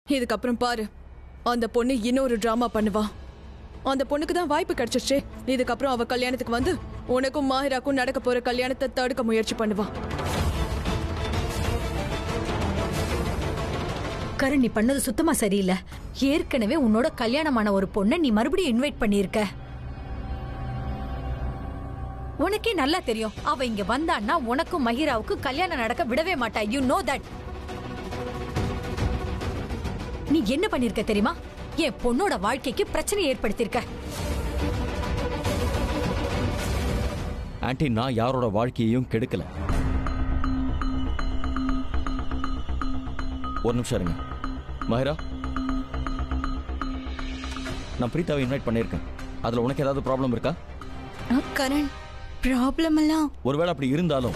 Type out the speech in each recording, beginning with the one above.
இதுக்கப்புறம் பாரு அந்த பொண்ணு இன்னொரு டிராமா பண்ணுவா அந்த பொண்ணுக்கு தான் வாய்ப்பு கிடைச்சிருச்சு இதுக்கப்புறம் அவ கல்யாணத்துக்கு வந்து உனக்கும் மாஹிராக்கும் நடக்க போற கல்யாணத்தை தடுக்க முயற்சி பண்ணுவா கரண் நீ பண்ணது சுத்தமா சரியில்லை ஏற்கனவே உன்னோட கல்யாணமான ஒரு பொண்ணை நீ மறுபடியும் இன்வைட் பண்ணியிருக்க உனக்கே நல்லா தெரியும் அவ இங்க வந்தான்னா உனக்கும் மஹிராவுக்கும் கல்யாணம் நடக்க விடவே மாட்டா யூ நோ தட் நீ என்ன பண்ணிருக்க தெரியுமா என் பொண்ணோட வாழ்க்கைக்கு பிரச்சனை ஏற்படுத்தியிருக்க ஆன்ட்டி நான் யாரோட வாழ்க்கையையும் கெடுக்கல ஒரு நிமிஷம் இருங்க மஹிரா நான் பிரீத்தாவை இன்வைட் பண்ணியிருக்கேன் அதில் உனக்கு ஏதாவது ப்ராப்ளம் இருக்கா கரண் ப்ராப்ளம் எல்லாம் ஒருவேளை அப்படி இருந்தாலும்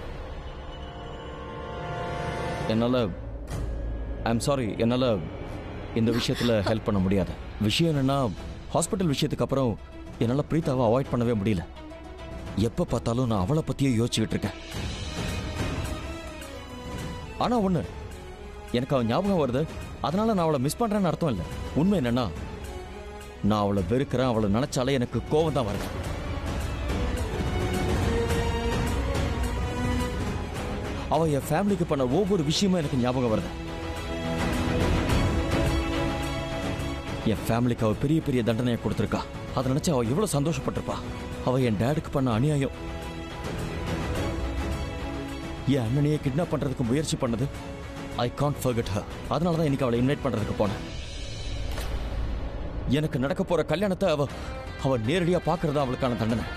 என்னால் ஐம் சாரி என்னால் இந்த விஷயத்தில் ஹெல்ப் பண்ண முடியாது விஷயம் என்னன்னா ஹாஸ்பிட்டல் விஷயத்துக்கு அப்புறம் என்னால் பிரீத்தாவை அவாய்ட் பண்ணவே முடியல எப்போ பார்த்தாலும் நான் அவளை பற்றியே யோசிச்சுக்கிட்டு இருக்கேன் ஆனால் ஒன்று எனக்கு அவன் ஞாபகம் வருது அதனால நான் அவளை மிஸ் பண்ணுறேன்னு அர்த்தம் இல்லை உண்மை என்னன்னா நான் அவளை வெறுக்கிறேன் அவளை நினச்சாலே எனக்கு கோவம் தான் வருது அவ என் ஃபேமிலிக்கு பண்ண ஒவ்வொரு விஷயமும் எனக்கு ஞாபகம் வருது என் ஃபேமிலிக்கு அவ பெரிய பெரிய தண்டனையை கொடுத்துருக்கா அதை நினைச்சு அவ எவ்வளவு சந்தோஷப்பட்டிருப்பா அவ என் டேடுக்கு பண்ண அநியாயம் என் அண்ணனையே கிட்னாப் பண்றதுக்கு முயற்சி பண்ணது ஐ கான்ட் ஃபர்கெட் her அதனால தான் இன்னைக்கு அவளை இன்வைட் பண்றதுக்கு போனேன் எனக்கு நடக்க போற கல்யாணத்தை அவ அவ நேரடியா பார்க்கறது அவளுக்கான தண்டனை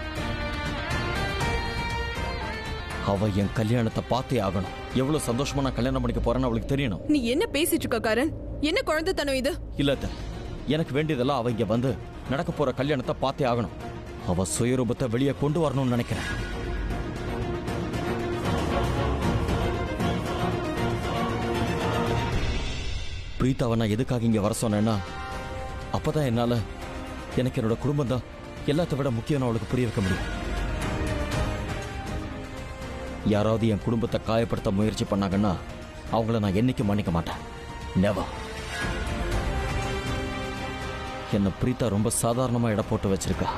அவ என் கல்யாணத்தை பார்த்தே ஆகணும் எவ்வளவு சந்தோஷமா நான் கல்யாணம் பண்ணிக்க போறேன்னு அவளுக்கு தெரியணும் நீ என்ன பேசிட்டு இருக்க காரன் என்ன குழந்தைத்தனம் இது இல்ல அத்தை. எனக்கு வேண்டியதெல்லாம் அவ இங்க வந்து நடக்க போற கல்யாணத்தை பார்த்தே ஆகணும் அவ சுயரூபத்தை வெளியே கொண்டு வரணும்னு நினைக்கிறேன் பிரீத்தாவை நான் எதுக்காக இங்க வர சொன்னேன்னா அப்பதான் என்னால எனக்கு என்னோட குடும்பம் தான் எல்லாத்த விட முக்கியம் அவளுக்கு புரிய வைக்க முடியும் யாராவது என் குடும்பத்தை காயப்படுத்த முயற்சி பண்ணாங்கன்னா அவங்கள நான் என்னைக்கும் மன்னிக்க மாட்டேன் நெவர் என்ன பிரீத்தா ரொம்ப சாதாரணமா இட போட்டு வச்சிருக்கா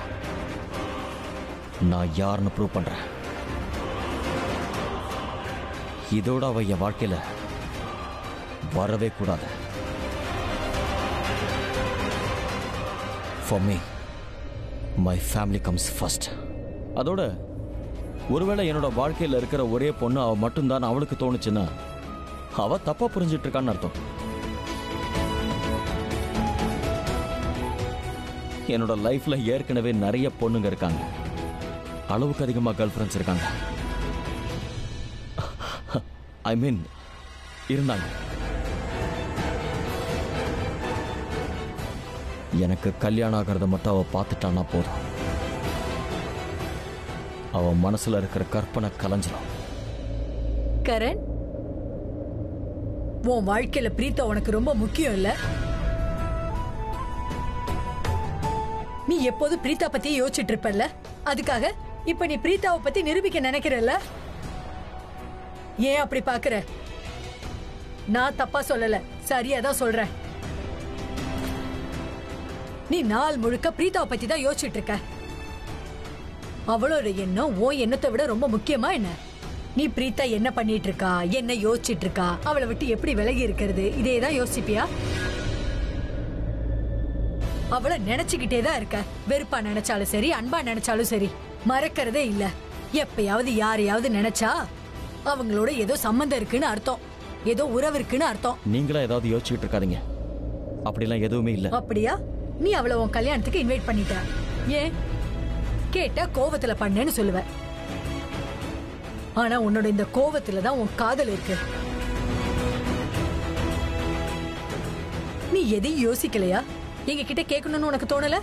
நான் யாருன்னு ப்ரூவ் பண்றேன் இதோட அவ என் வாழ்க்கையில வரவே கூடாது for me my family comes first அதோட ஒருவேளை என்னோட வாழ்க்கையில இருக்கிற ஒரே பொண்ணு அவ மட்டும்தான் அவளுக்கு தோணுச்சுன்னா அவ தப்பா புரிஞ்சிட்டு இருக்கான்னு அர்த்தம் என்னோட லைஃப்ல ஏற்கனவே நிறைய பொண்ணுங்க இருக்காங்க அளவுக்கு அதிகமா கேர்ள் ஃப்ரெண்ட்ஸ் இருக்காங்க ஐ மீன் இருந்தாங்க எனக்கு கல்யாணம் ஆகிறத மட்டும் அவ பார்த்துட்டான்னா போதும் அவ மனசுல இருக்கிற கற்பனை கலைஞ்சிடும் கரண் உன் வாழ்க்கையில பிரீத்தா உனக்கு ரொம்ப முக்கியம் இல்ல நீ எப்போது பிரீத்தா பத்தி யோசிச்சுட்டு இருப்பல்ல அதுக்காக இப்ப நீ பிரீத்தாவை பத்தி நிரூபிக்க நினைக்கிறல்ல ஏன் அப்படி பாக்குற நான் தப்பா சொல்லல சரியா தான் சொல்றேன் நீ நாள் முழுக்க பிரீத்தாவை பத்தி தான் யோசிச்சுட்டு இருக்க அவளோட எண்ணம் ஓ எண்ணத்தை விட ரொம்ப முக்கியமா என்ன நீ பிரீத்தா என்ன பண்ணிட்டு இருக்கா என்ன யோசிச்சிட்டு இருக்கா அவளை விட்டு எப்படி விலகி இருக்கிறது இதே தான் யோசிப்பியா அவளை நினைச்சுக்கிட்டே தான் இருக்க வெறுப்பா நினைச்சாலும் சரி அன்பா நினைச்சாலும் சரி மறக்கிறதே இல்ல எப்பயாவது யாரையாவது நினைச்சா அவங்களோட ஏதோ சம்மந்தம் இருக்குன்னு அர்த்தம் ஏதோ உறவு இருக்குன்னு அர்த்தம் நீங்களா ஏதாவது யோசிச்சுட்டு இருக்காதீங்க அப்படிலாம் எதுவுமே இல்லை அப்படியா நீ அவளை உன் கல்யாணத்துக்கு இன்வைட் பண்ணிட்ட ஏன் கேட்டா கோவத்துல பண்ணேன்னு சொல்லுவ ஆனா உன்னோட இந்த கோவத்துல தான் உன் காதல் இருக்கு நீ எதையும் யோசிக்கலையா எங்க கிட்ட கேட்கணும்னு உனக்கு தோணல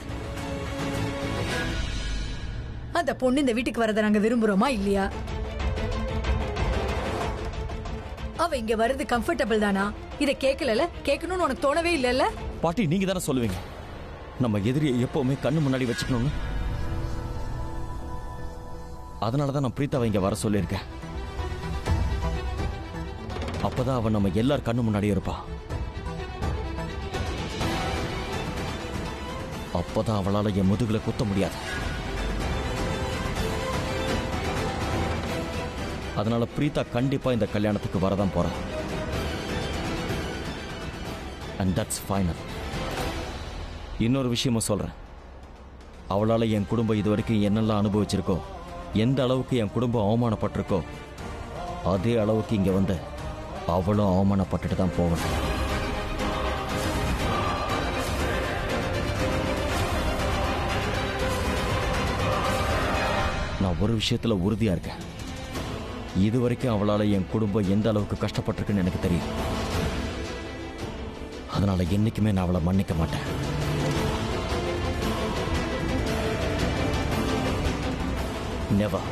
அந்த பொண்ணு இந்த வீட்டுக்கு வரதை நாங்க விரும்புறோமா இல்லையா அவ இங்க வர்றது கம்ஃபர்டபிள் தானா இத கேட்கல கேட்கணும்னு உனக்கு தோணவே இல்லைல்ல பாட்டி நீங்க தானே சொல்லுவீங்க நம்ம எதிரியை எப்பவுமே கண்ணு முன்னாடி வச்சுக்கணும்னு அதனால தான் நான் பிரீத்தாவை இங்க வர சொல்லியிருக்கேன் அப்பதான் அவன் நம்ம எல்லார் கண்ணு முன்னாடியே இருப்பா அப்பதான் அவளால என் முதுகுல குத்த முடியாது அதனால பிரீதா கண்டிப்பா இந்த கல்யாணத்துக்கு வரதான் போறா அண்ட் தட்ஸ் ஃபைனல் இன்னொரு விஷயமும் சொல்றேன் அவளால என் குடும்பம் இது வரைக்கும் என்னெல்லாம் அனுபவிச்சிருக்கோ எந்த அளவுக்கு என் குடும்பம் அவமானப்பட்டிருக்கோ அதே அளவுக்கு இங்க வந்து அவளும் அவமானப்பட்டுட்டு தான் போகணும் நான் ஒரு விஷயத்துல உறுதியா இருக்கேன் இது வரைக்கும் அவளால என் குடும்பம் எந்த அளவுக்கு கஷ்டப்பட்டிருக்குன்னு எனக்கு தெரியும் அதனால என்னைக்குமே நான் அவளை மன்னிக்க மாட்டேன் நெவர்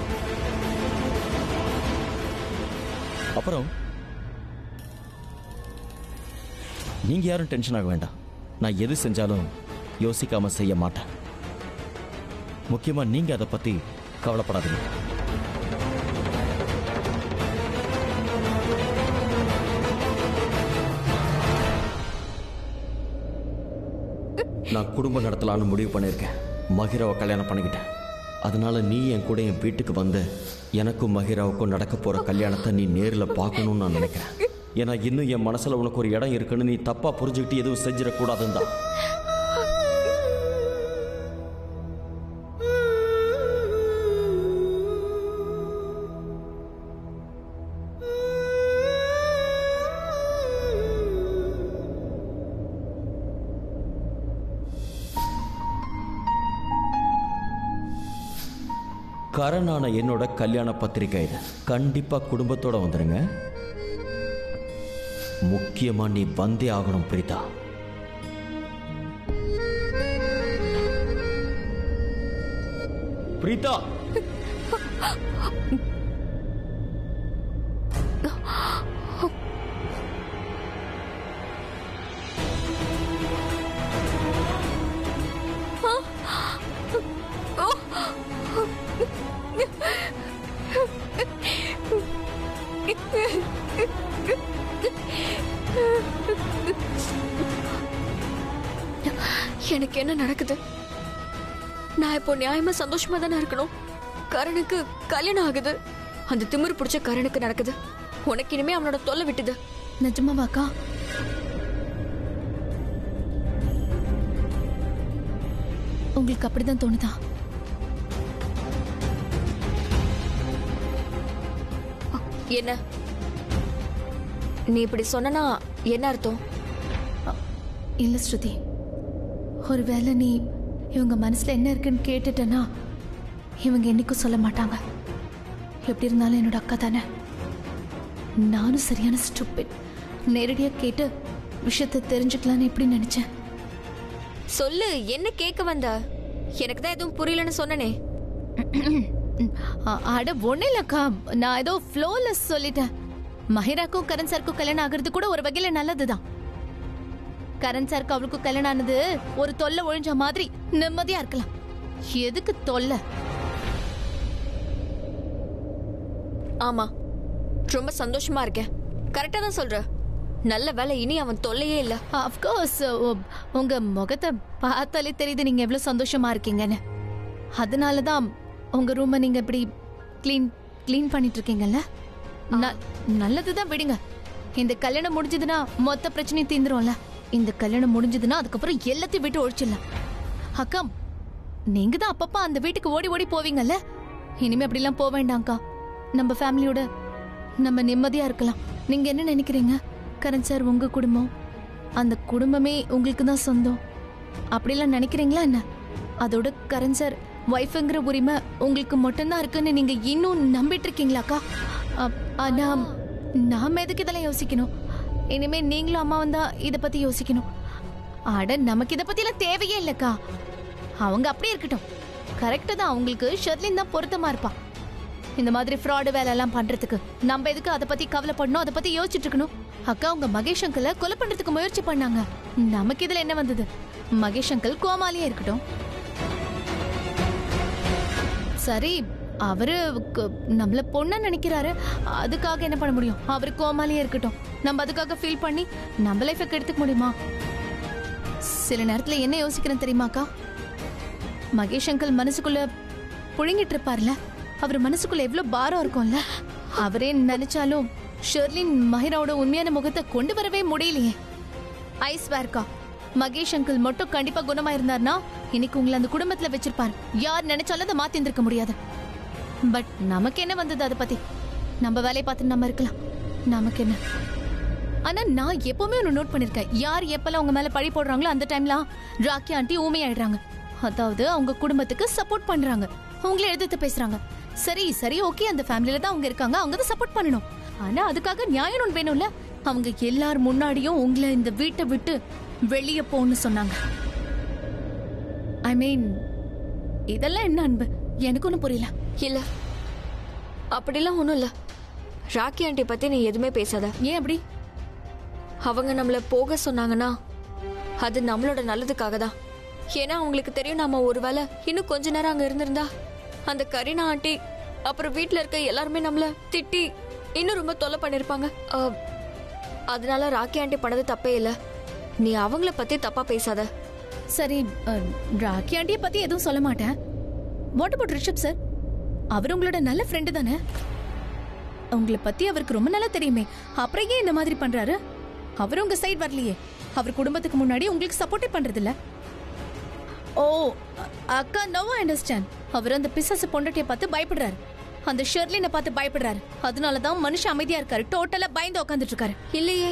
அப்புறம் நீங்க யாரும் டென்ஷன் ஆக வேண்டாம் நான் எது செஞ்சாலும் யோசிக்காம செய்ய மாட்டேன் முக்கியமா நீங்க அதை பத்தி கவலைப்படாதீங்க நான் குடும்பம் நடத்தலான்னு முடிவு பண்ணியிருக்கேன் மகிராவை கல்யாணம் பண்ணிக்கிட்டேன் அதனால நீ என் கூட என் வீட்டுக்கு வந்து எனக்கும் மகிராவுக்கும் நடக்க போற கல்யாணத்தை நீ நேரில் பார்க்கணும்னு நான் நினைக்கிறேன் ஏன்னா இன்னும் என் மனசுல உனக்கு ஒரு இடம் இருக்குன்னு நீ தப்பா புரிஞ்சுக்கிட்டு எதுவும் செஞ்சிடக்கூடாதுன்னு தான் கரணான என்னோட கல்யாண பத்திரிக்கை இது கண்டிப்பா குடும்பத்தோட வந்துருங்க முக்கியமா நீ வந்தே ஆகணும் பிரீதா பிரீதா எனக்கு என்ன நடக்குது நான் இப்போ நியாயமா சந்தோஷமா தானே இருக்கணும் கரணுக்கு கல்யாணம் ஆகுது அந்த திமிரு பிடிச்ச கரணுக்கு நடக்குது உனக்கு இனிமே அவனோட தொல்லை விட்டுது நிஜமாவாக்கா உங்களுக்கு அப்படிதான் தோணுதா என்ன நீ இப்படி சொன்னனா என்ன அர்த்தம் இல்ல ஸ்ருதி ஒருவேளை நீ இவங்க மனசுல என்ன இருக்குன்னு கேட்டுட்டேன்னா இவங்க என்னைக்கும் சொல்ல மாட்டாங்க எப்படி இருந்தாலும் என்னோட அக்கா தானே நானும் சரியான ஸ்டூபிட் நேரடியா கேட்டு விஷயத்தை தெரிஞ்சுக்கலான்னு எப்படி நினைச்சேன் சொல்லு என்ன கேட்க வந்த எனக்கு தான் எதுவும் புரியலன்னு சொன்னனே அ- அட ஒண்ணு இல்லக்கா நான் ஏதோ ஃப்ளோல சொல்லிட்டேன் மஹிராக்கும் கரண் சாருக்கும் கல்யாணம் ஆகுறது கூட ஒரு வகையில நல்லதுதான் கரண் சாருக்கு அவளுக்கும் கல்யாணம் ஆனது ஒரு தொல்லை ஒழிஞ்ச மாதிரி நிம்மதியா இருக்கலாம் எதுக்கு தொல்லை ஆமா ரொம்ப சந்தோஷமா இருக்கேன் கரெக்டா தான் சொல்ற நல்ல வேலை இனி அவன் தொல்லையே இல்ல அஃப்கோர்ஸ் உங்க முகத்தை பார்த்தாலே தெரியுது நீங்க எவ்வளவு சந்தோஷமா இருக்கீங்கன்னு அதனால தான் உங்க ரூமை நீங்க இப்படி க்ளீன் க்ளீன் பண்ணிட்டு இருக்கீங்கல்ல ந- நல்லதுதான் விடுங்க இந்த கல்யாணம் முடிஞ்சதுன்னா மொத்த பிரச்சனையும் தீந்துரும்ல இந்த கல்யாணம் முடிஞ்சதுன்னா அதுக்கப்புறம் எல்லாத்தையும் விட்டு ஒழிச்சிடலாம் அக்கா நீங்க தான் அப்பப்ப அந்த வீட்டுக்கு ஓடி ஓடி போவீங்கல்ல இனிமே அப்படிலாம் போக வேண்டாம்க்கா நம்ம ஃபேமிலியோட நம்ம நிம்மதியா இருக்கலாம் நீங்க என்ன நினைக்கிறீங்க கரண் சார் உங்க குடும்பம் அந்த குடும்பமே உங்களுக்கு தான் சொந்தம் அப்படிலாம் நினைக்கிறீங்களா என்ன அதோட கரண் சார் ஒய்ஃபுங்கிற உரிமை உங்களுக்கு மட்டும்தான் இருக்குன்னு நீங்க இன்னும் நம்பிட்டு இருக்கீங்களாக்கா அ- ஆனா நாம எதுக்கு இதெல்லாம் யோசிக்கணும் இனிமே நீங்களும் அம்மாவும் தான் இதை பத்தி யோசிக்கணும் அட நமக்கு இதை பத்திலாம் தேவையே இல்லக்கா அவங்க அப்படியே இருக்கட்டும் கரெக்டா தான் அவங்களுக்கு ஷர்லின் தான் பொருத்தமா இருப்பா இந்த மாதிரி ஃப்ராடு வேலை எல்லாம் பண்றதுக்கு நம்ம எதுக்கு அதை பத்தி கவலைப்படணும் அதை பத்தி யோசிச்சுட்டு இருக்கணும் அக்கா உங்க மகேஷ் அங்கிள கொலை பண்றதுக்கு முயற்சி பண்ணாங்க நமக்கு இதுல என்ன வந்தது மகேஷ் அங்கிள் கோமாலியே இருக்கட்டும் சரி அவரு க- நம்மள பொண்ணா நினைக்கிறாரு அதுக்காக என்ன பண்ண முடியும் அவரு கோமாலியே இருக்கட்டும் நம்ம அதுக்காக ஃபீல் பண்ணி நம்ம லைஃபை கெடுத்துக்க முடியுமா சில நேரத்துல என்ன யோசிக்கிறேன் தெரியுமாக்கா மகேஷ் அங்கிள் மனசுக்குள்ள புழுங்கிட்டு இருப்பார்ல அவர் மனசுக்குள்ள எவ்வளவு பாரம் இருக்கும்ல அவரே நினைச்சாலும் ஷெர்லின் மஹிராவோட உண்மையான முகத்தை கொண்டு வரவே முடியலையே ஐஸ்வேர்க்கா மகேஷ் அங்கிள் மட்டும் கண்டிப்பா குணமா இருந்தார்னா இன்னைக்கு உங்களை அந்த குடும்பத்துல வச்சிருப்பார் யார் நினைச்சாலும் அதை மாத்தி இருந்திருக்க முடியாது பட் நமக்கு என்ன வந்தது அதை பத்தி நம்ம வேலையை பார்த்து நம்ம இருக்கலாம் நமக்கு என்ன ஆனா நான் எப்பவுமே ஒன்று நோட் பண்ணிருக்கேன் யார் எப்பெல்லாம் உங்க மேல பழி போடுறாங்களோ அந்த டைம்ல ராக்கி ஆண்டி ஊமையாயிடுறாங்க அதாவது அவங்க குடும்பத்துக்கு சப்போர்ட் பண்றாங்க உங்களை எதிர்த்து பேசுறாங்க சரி சரி ஓகே அந்த ஃபேமிலில தான் அவங்க இருக்காங்க அவங்க தான் சப்போர்ட் பண்ணணும் ஆனா அதுக்காக நியாயம் ஒன்று வேணும்ல அவங்க எல்லார் முன்னாடியும் உங்களை இந்த வீட்டை விட்டு வெளியே போன்னு சொன்னாங்க ஐ மீன் இதெல்லாம் என்ன அன்பு எனக்கு ஒன்றும் புரியல இல்ல அப்படிலாம் ஒண்ணும் இல்ல ராக்கி ஆண்டி பத்தி நீ எதுவுமே பேசாத ஏன் அப்படி அவங்க நம்மள போக சொன்னாங்கன்னா அது நம்மளோட நல்லதுக்காக தான் ஏன்னா அவங்களுக்கு தெரியும் நாம ஒருவேளை இன்னும் கொஞ்ச நேரம் அங்க இருந்திருந்தா அந்த கரீனா ஆண்டி அப்புறம் வீட்ல இருக்க எல்லாருமே நம்மள திட்டி இன்னும் ரொம்ப தொல்லை பண்ணிருப்பாங்க அஹ், அதனால ராக்கி ஆண்டி பண்ணது தப்பே இல்ல நீ அவங்கள பத்தி தப்பா பேசாத சரி அஹ், ராக்கி ஆண்டியை பத்தி எதுவும் சொல்ல மாட்டேன் வாட் அபவுட் ரிஷப் சார் அவர் உங்களோட நல்ல ஃப்ரெண்டு தானே உங்களை பத்தி அவருக்கு ரொம்ப நல்லா தெரியுமே அப்புறம் ஏன் இந்த மாதிரி பண்றாரு அவர் உங்க சைடு வரலையே அவர் குடும்பத்துக்கு முன்னாடி உங்களுக்கு சப்போர்ட்டே பண்றது இல்ல ஓ அ- அக்கா நோ அண்டர்ஸ்டாண்ட் அவர் அந்த பிசாசு பொண்டாட்டிய பார்த்து பயப்படுறாரு அந்த ஷெர்லினை பார்த்து பயப்படுறாரு அதனால தான் மனுஷன் அமைதியா இருக்காரு டோட்டலா பயந்து உட்காந்துட்டு இருக்காரு இல்லையே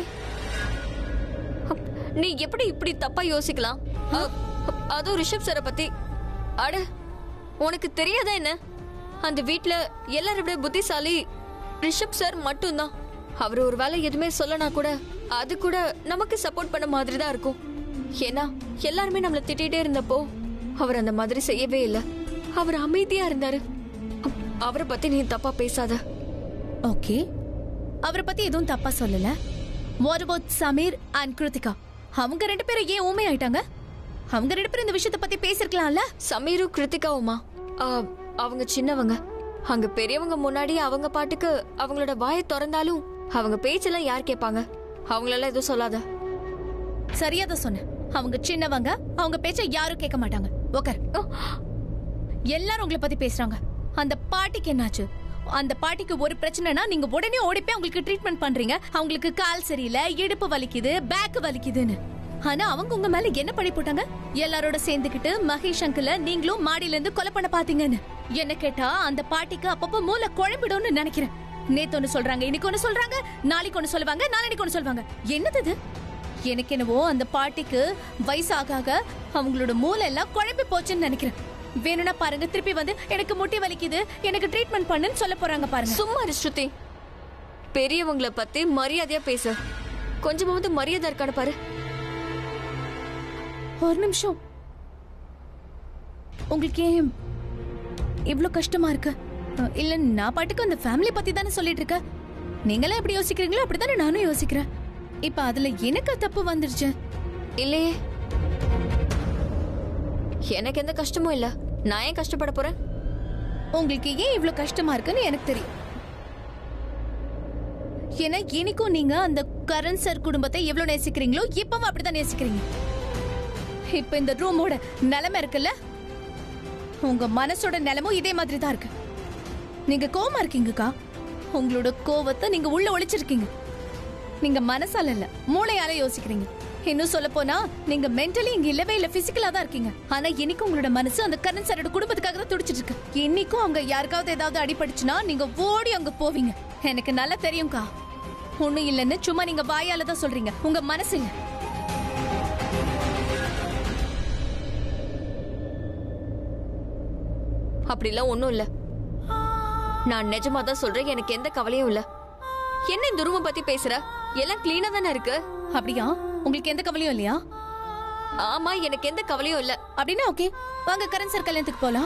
அப், நீ எப்படி இப்படி தப்பா யோசிக்கலாம் அ- அப், அதுவும் ரிஷப் சாரை பத்தி அட உனக்கு தெரியாதா என்ன அந்த வீட்ல எல்லாரை விட புத்திசாலி ரிஷப் சார் மட்டும்தான் அவர் ஒரு வேளை எதுவுமே சொல்லனா கூட அது கூட நமக்கு சப்போர்ட் பண்ண மாதிரி தான் இருக்கும் ஏன்னா எல்லாருமே நம்மள திட்டிகிட்டே இருந்தப்போ அவர் அந்த மாதிரி செய்யவே இல்லை அவர் அமைதியா இருந்தாரு அப், அவரை பத்தி நீ தப்பா பேசாத ஓகே அவரை பத்தி எதுவும் தப்பா சொல்லல what about Sameer and Krithika அவங்க ரெண்டு பேரும் ஏன் ஊமை ஆயிட்டாங்க அவங்க ரெண்டு பேரும் இந்த விஷயத்தை பத்தி பேசிருக்கலாம்ல சமீரும் கிருத்திகாவுமா ஆ, அவங்க சின்னவங்க அங்க பெரியவங்க முன்னாடி அவங்க பாட்டுக்கு அவங்களோட வாயை திறந்தாலும் அவங்க பேச்செல்லாம் யார் கேட்பாங்க அவங்களெல்லாம் எதுவும் சொல்லாத சரியா தான் சொன்னேன் அவங்க சின்னவங்க அவங்க பேச்ச யாரும் கேட்க மாட்டாங்க ஓகர் எல்லாரும் உங்களை பத்தி பேசுறாங்க அந்த பாட்டிக்கு என்னாச்சு அந்த பாட்டிக்கு ஒரு பிரச்சனைனா நீங்க உடனே ஓடி போய் அவங்களுக்கு ட்ரீட்மெண்ட் பண்றீங்க அவங்களுக்கு கால் சரியில்லை இடுப்பு வலிக்குது பேக் வலிக்குதுன்னு ஆனா அவங்க உங்க மேல என்ன பழி போட்டாங்க எல்லாரோட சேர்ந்துக்கிட்டு மகேஷ் அங்கிள நீங்களும் மாடியில இருந்து கொலை பண்ண பாத்தீங்கன்னு என்ன கேட்டா அந்த பாட்டிக்கு அப்பப்போ மூளை குழம்பிடும்னு நினைக்கிறேன் நேத்து ஒண்ணு சொல்றாங்க இன்னைக்கு ஒண்ணு சொல்றாங்க நாளைக்கு ஒண்ணு சொல்லுவாங்க நாளைக்கு ஒண்ணு சொல்லுவாங்க என்னது இது எனக்கு என்னவோ அந்த பாட்டிக்கு வயசாக ஆக அவங்களோட மூளை எல்லாம் குழம்பி போச்சுன்னு நினைக்கிறேன் வேணும்னா பாருங்க திருப்பி வந்து எனக்கு முட்டி வலிக்குது எனக்கு ட்ரீட்மெண்ட் பண்ணுன்னு சொல்ல போறாங்க பாருங்க சும்மா இரு ஸ்ருதி பெரியவங்கள பத்தி மரியாதையா பேசு கொஞ்சமாவது மரியாதை இருக்கான்னு பாரு ஒரு நிமிஷம் உங்களுக்கு ஏன் இவ்ளோ கஷ்டமா இருக்கு அஹ், இல்ல நான் பாட்டுக்கு அந்த ஃபேமிலி பத்தி தானே சொல்லிட்டு இருக்க நீங்களே எப்படி யோசிக்கிறீங்களோ அப்படித்தானே நானும் யோசிக்கிறேன் இப்ப அதுல எனக்கு தப்பு வந்துருச்சு இல்லையே எனக்கு எந்த கஷ்டமும் இல்ல நான் ஏன் கஷ்டப்பட போறேன் உங்களுக்கு ஏன் இவ்ளோ கஷ்டமா இருக்குன்னு எனக்கு தெரியும் ஏன்னா எனக்கும் நீங்க அந்த கரண் சார் குடும்பத்தை எவ்வளவு நேசிக்கிறீங்களோ இப்பவும் அப்படிதான் நேசிக்கிறீங்க இப்ப இந்த ரூமோட நிலைமை இருக்குல்ல உங்க மனசோட நிலைமும் இதே மாதிரி தான் இருக்கு நீங்க கோவமா இருக்கீங்கக்கா உங்களோட கோவத்தை நீங்க உள்ள ஒளிச்சிருக்கீங்க நீங்க மனசால இல்ல மூளையால யோசிக்கிறீங்க இன்னும் சொல்ல போனா நீங்க மென்டலி இங்க இல்லவே இல்ல பிசிக்கலா தான் இருக்கீங்க ஆனா இன்னைக்கும் உங்களோட மனசு அந்த கரண் சாரோட குடும்பத்துக்காக தான் துடிச்சிட்டு இருக்கு இன்னைக்கும் அங்க யாருக்காவது ஏதாவது அடிபட்டுச்சுன்னா நீங்க ஓடி அங்க போவீங்க எனக்கு நல்லா தெரியும்க்கா ஒண்ணும் இல்லைன்னு சும்மா நீங்க வாயால தான் சொல்றீங்க உங்க மனசு இல்ல அப்படிலாம் ஒண்ணும் இல்ல நான் நிஜமா தான் சொல்றேன் எனக்கு எந்த கவலையும் இல்ல என்ன இந்த ரூமை பத்தி பேசுற எல்லாம் கிளீனா தானே இருக்கு அப்படியா உங்களுக்கு எந்த கவலையும் இல்லையா ஆமா எனக்கு எந்த கவலையும் இல்ல அப்படின்னா ஓகே வாங்க கரண் சார் கல்யாணத்துக்கு போலாம்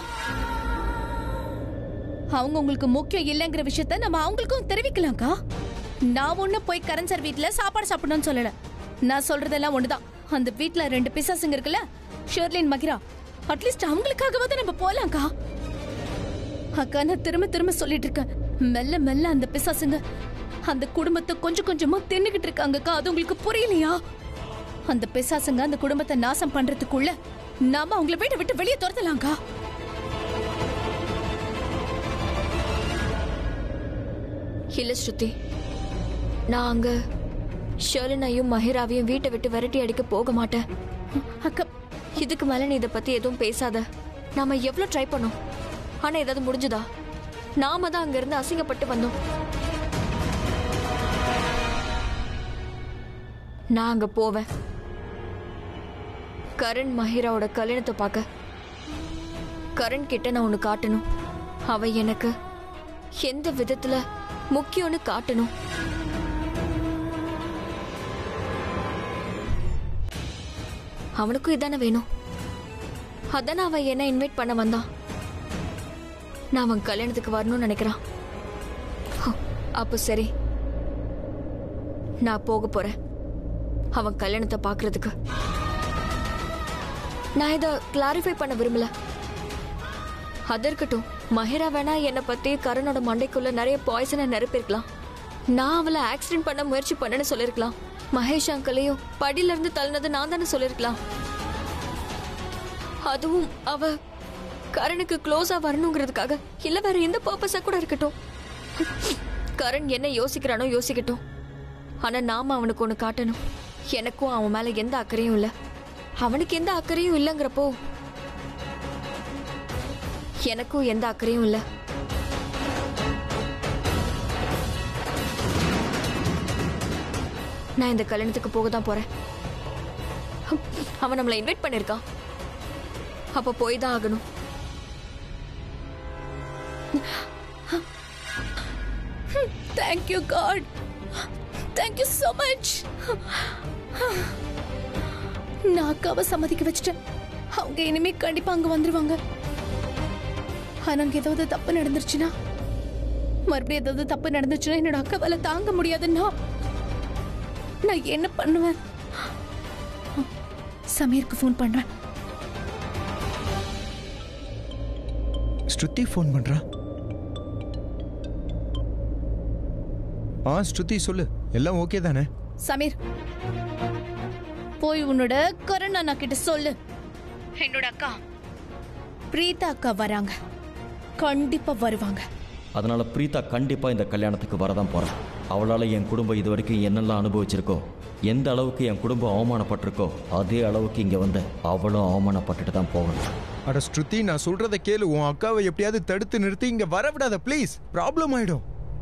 அவங்க உங்களுக்கு முக்கியம் இல்லைங்கிற விஷயத்த நம்ம அவங்களுக்கும் தெரிவிக்கலாம்க்கா நான் ஒண்ணு போய் கரண் சார் வீட்ல சாப்பாடு சாப்பிடணும்னு சொல்லல நான் சொல்றதெல்லாம் ஒண்ணுதான் அந்த வீட்ல ரெண்டு பிசாசுங்க இருக்குல்ல ஷெர்லின் மகிரா அட்லீஸ்ட் அவங்களுக்காகவாவது நம்ம போலாம்க்கா அக்கா நான் திரும்ப திரும்ப சொல்லிட்டு இருக்கேன் மெல்ல மெல்ல அந்த பிசாசுங்க அந்த குடும்பத்தை கொஞ்சம் கொஞ்சமா தின்னுகிட்டு இருக்காங்கக்கா அது உங்களுக்கு புரியலையா அந்த பிசாசுங்க அந்த குடும்பத்தை நாசம் பண்றதுக்குள்ள நாம அவங்கள வீட்டை விட்டு வெளியே துரத்தலாம்க்கா இல்ல ஸ்ருதி நான் அங்க ஷர்லினையும் மஹிராவையும் வீட்டை விட்டு விரட்டி அடிக்க போக மாட்டேன் அக்கா இதுக்கு மேல நீ இதை பத்தி எதுவும் பேசாத நாம எவ்வளவு ட்ரை பண்ணோம் ஆனா ஏதாவது முடிஞ்சுதா நாம தான் அங்க இருந்து அசிங்கப்பட்டு வந்தோம் நான் அங்க போவேன் கரண் மஹிராவோட கல்யாணத்தை பார்க்க கரண் கிட்ட நான் ஒன்னு காட்டணும் அவ எனக்கு எந்த விதத்துல முக்கியம்னு காட்டணும் அவனுக்கும் இதானே வேணும் அதானே அவன் என்ன இன்வைட் பண்ண வந்தான் நான் அவன் கல்யாணத்துக்கு வரணும்னு நினைக்கிறான் ஹோ, அப்போ சரி நான் போக போறேன் அவன் கல்யாணத்தை பார்க்கறதுக்கு நான் இதை கிளாரிஃபை பண்ண விரும்பல அது இருக்கட்டும் மஹிரா வேணா என்னை பத்தி கரனோட மண்டைக்குள்ள நிறைய பாய்சனை நிரப்பிருக்கலாம் நான் அவளை ஆக்சிடென்ட் பண்ண முயற்சி பண்ணேன்னு சொல்லிருக்கலாம் மகேஷ் அங்கிளையும் படியில இருந்து தள்ளினது நான் தானே சொல்லிருக்கலாம் அதுவும் அவ கரனுக்கு க்ளோஸா வரணுங்கிறதுக்காக இல்ல வேற எந்த பர்பஸா கூட இருக்கட்டும் கரண் என்ன யோசிக்கிறானோ யோசிக்கட்டும் ஆனா நாம அவனுக்கு ஒண்ணு காட்டணும் எனக்கும் அவன் மேல எந்த அக்கறையும் இல்ல அவனுக்கு எந்த அக்கறையும் இல்லைங்கிறப்போ எனக்கும் எந்த அக்கறையும் இல்ல நான் இந்த கல்யாணத்துக்கு போக தான் போறேன் அவன் நம்மளை இன்வைட் பண்ணிருக்கான் அப்ப போய் தான் ஆகணும் thank you God thank you so much நான் அக்காவை சம்மதிக்க வச்சுட்டேன் அவங்க இனிமே கண்டிப்பா அங்க வந்துருவாங்க ஆனா அங்க ஏதாவது தப்பு நடந்துருச்சுன்னா மறுபடியும் ஏதாவது தப்பு நடந்துச்சுன்னா என்னோட அக்காவால தாங்க முடியாதுன்னா நான் என்ன பண்ணுவேன் சமீருக்கு ஃபோன் பண்றேன் ஸ்ருதி ஃபோன் பண்றா ஆ ஸ்ருதி சொல்லு எல்லாம் ஓகே தானே சமீர் போய் உன்னோட கரண் அண்ணா கிட்ட சொல்லு என்னோட அக்கா பிரீதா அக்கா வராங்க கண்டிப்பா வருவாங்க அதனால பிரீதா கண்டிப்பா இந்த கல்யாணத்துக்கு வரதான் போறான் அவளால என் குடும்பம் இது வரைக்கும் என்னெல்லாம் அனுபவிச்சிருக்கோ எந்த அளவுக்கு என் குடும்பம் அவமானப்பட்டிருக்கோ அதே அளவுக்கு இங்க வந்து அவளும் அவமானப்பட்டுட்டு தான் போகணும் அட ஸ்ருதி நான் சொல்றத கேளு உன் அக்காவை எப்படியாவது தடுத்து நிறுத்தி இங்க வர விடாத ப்ளீஸ் ப்ராப்ளம் ஆயிடும்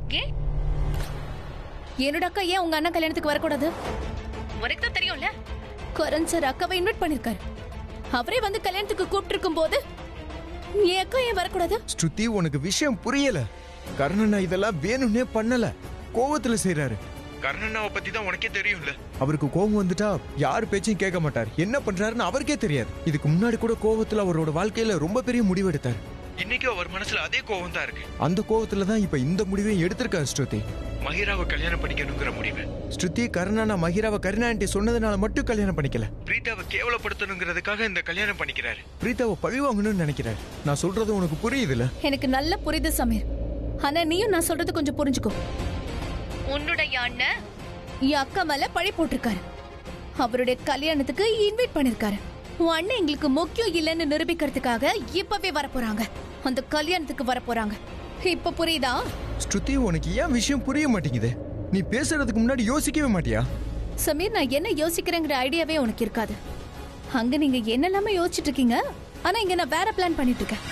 என்னோட அக்கா ஏன் உங்க அண்ணா கல்யாணத்துக்கு வரக்கூடாது உனக்கு தான் தெரியும்ல கரண் சார் அக்காவை இன்வைட் பண்ணிருக்காரு அவரே வந்து கல்யாணத்துக்கு கூப்பிட்டு இருக்கும் போது என் அக்கா ஏன் வரக்கூடாது ஸ்ருதி உனக்கு விஷயம் புரியல கர்ணனா இதெல்லாம் வேணும்னே பண்ணல கோவத்துல செய்றாரு கர்ணனாவை பத்தி தான் உனக்கே தெரியும்ல அவருக்கு கோவம் வந்துட்டா யார் பேச்சையும் கேட்க மாட்டார் என்ன பண்றாருன்னு அவருக்கே தெரியாது இதுக்கு முன்னாடி கூட கோவத்துல அவரோட வாழ்க்கையில ரொம்ப பெரிய முடிவு எடுத்தார் இன்னைக்கு அவர் மனசுல அதே கோவம் தான் இருக்கு அந்த கோவத்துல தான் இப்ப இந்த முடிவையும் எடுத்திருக்காரு ஸ்ருதி மஹிராவை கல்யாணம் பண்ணிக்கணுங்கிற முடிவு ஸ்ருதி கருணானா மஹிராவை கருணாண்டி சொன்னதுனால மட்டும் கல்யாணம் பண்ணிக்கல பிரீதாவை கேவலப்படுத்தணுங்கிறதுக்காக இந்த கல்யாணம் பண்ணிக்கிறாரு பிரீதாவை பழி வாங்கணும்னு நினைக்கிறாரு நான் சொல்றது உனக்கு புரியுதுல எனக்கு நல்ல புரியுது சமீர் ஆனா நீயும் நான் சொல்றது கொஞ்சம் புரிஞ்சுக்கோ உன்னுடைய அண்ணன் என் அக்கா மேல பழி போட்டிருக்காரு அவருடைய கல்யாணத்துக்கு இன்வைட் பண்ணிருக்காரு உன் அண்ணன் எங்களுக்கு முக்கியம் இல்லைன்னு நிரூபிக்கிறதுக்காக இப்பவே வரப்போறாங்க அந்த கல்யாணத்துக்கு வரப்போறாங்க இப்ப புரியுதா ஸ்ருதி உனக்கு ஏன் விஷயம் புரிய மாட்டேங்குது நீ பேசுறதுக்கு முன்னாடி யோசிக்கவே மாட்டியா சமீர் நான் என்ன யோசிக்கிறேங்கிற ஐடியாவே உனக்கு இருக்காது அங்க நீங்க என்னெல்லாம யோசிச்சுட்டு இருக்கீங்க ஆனா இங்க நான் வேற பிளான் பண்ணிட்டு இருக்கேன்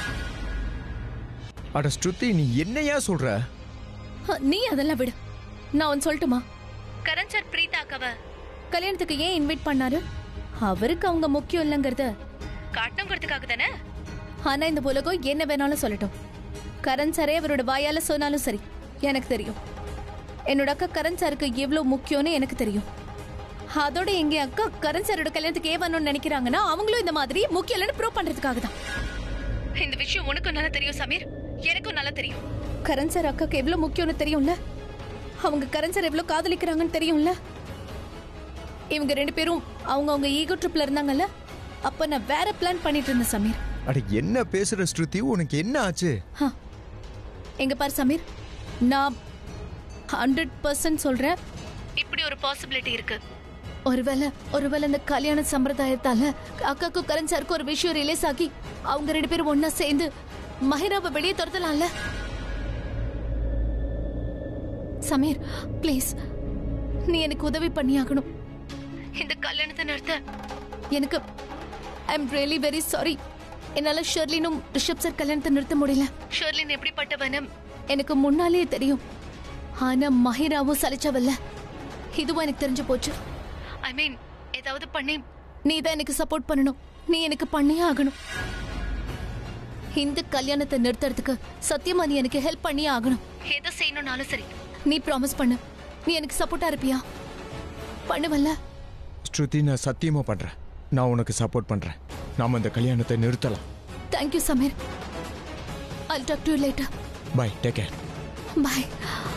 அட ஸ்ருதி நீ என்னையா சொல்ற ஹ, நீ அதெல்லாம் விடு நான் ஒன்னு சொல்லட்டுமா கரண் சார் பிரீதா அக்காவ கல்யாணத்துக்கு ஏன் இன்வைட் பண்ணாரு அவருக்கு அவங்க முக்கியம் இல்லைங்கிறத காட்டணுங்கிறதுக்காக தானே ஆனா இந்த உலகம் என்ன வேணாலும் சொல்லட்டும் கரண் சாரே அவரோட வாயால சொன்னாலும் சரி எனக்கு தெரியும் என்னோட அக்கா கரண் சாருக்கு எவ்வளவு முக்கியம்னு எனக்கு தெரியும் அதோட எங்க அக்கா கரண் சாரோட கல்யாணத்துக்கு ஏன் வரணும்னு நினைக்கிறாங்கன்னா அவங்களும் இந்த மாதிரி முக்கியம் இல்லைன்னு ப்ரூவ் பண்றதுக்காக தான் இந்த விஷயம் உனக்கும் நல்லா தெரியும் சமீர் எனக்கும் நல்லா தெரியும் கரண் சார் அக்காக்கு எவ்வளவு முக்கியம்னு தெரியும்ல அவங்க கரண் சார் எவ்வளவு காதலிக்கிறாங்கன்னு தெரியும்ல இவங்க ரெண்டு பேரும் அவங்க அவங்க ஈகோ ட்ரிப்ல இருந்தாங்கல்ல அப்ப நான் வேற பிளான் பண்ணிட்டு இருந்தேன் சமீர் அட என்ன பேசுற ஸ்ருதி உனக்கு என்ன ஆச்சு ஹ. எங்க பாரு சமீர் நான் ஹண்ட்ரட் பர்சன்ட் சொல்றேன் இப்படி ஒரு பாசிபிலிட்டி இருக்கு ஒருவேளை ஒருவேளை இந்த கல்யாண சம்பிரதாயத்தால அக்காக்கும் கரண் சாருக்கும் ஒரு விஷயம் ரிலீஸ் ஆகி அவங்க ரெண்டு பேரும் ஒண்ணா சேர்ந்து மஹிராவை வெளியே துரத்தலாம்ல சமீர் ப்ளீஸ் நீ எனக்கு உதவி பண்ணியாகணும் இந்த கல்யாணத்தை நிறுத்த எனக்கு I am really very sorry என்னால ஷெர்லினும் ரிஷப் சார் கல்யாணத்தை நிறுத்த முடியல ஷெர்லின் எப்படிப்பட்டவனும் எனக்கு முன்னாலே தெரியும் ஆனா மஹிராவும் சலிச்சவல்ல இதுவும் எனக்கு தெரிஞ்சு போச்சு ஐ மீன் ஏதாவது பண்ணி நீ தான் எனக்கு சப்போர்ட் பண்ணணும் நீ எனக்கு பண்ணியே ஆகணும் இந்த கல்யாணத்தை நிறுத்துறதுக்கு சத்தியமா நீ எனக்கு ஹெல்ப் பண்ணியே ஆகணும் எதை செய்யணும்னாலும் சரி நீ ப்ராமிஸ் பண்ணு நீ எனக்கு சப்போர்ட்டா இருப்பியா பண்ணுவல்ல ஸ்ருதி நான் சத்தியமா பண்றேன் நான் உனக்கு சப்போர்ட் பண்றேன் நாம இந்த கல்யாணத்தை நிறுத்தலாம் thank you Sameer I'll talk to you later. Bye take care Bye.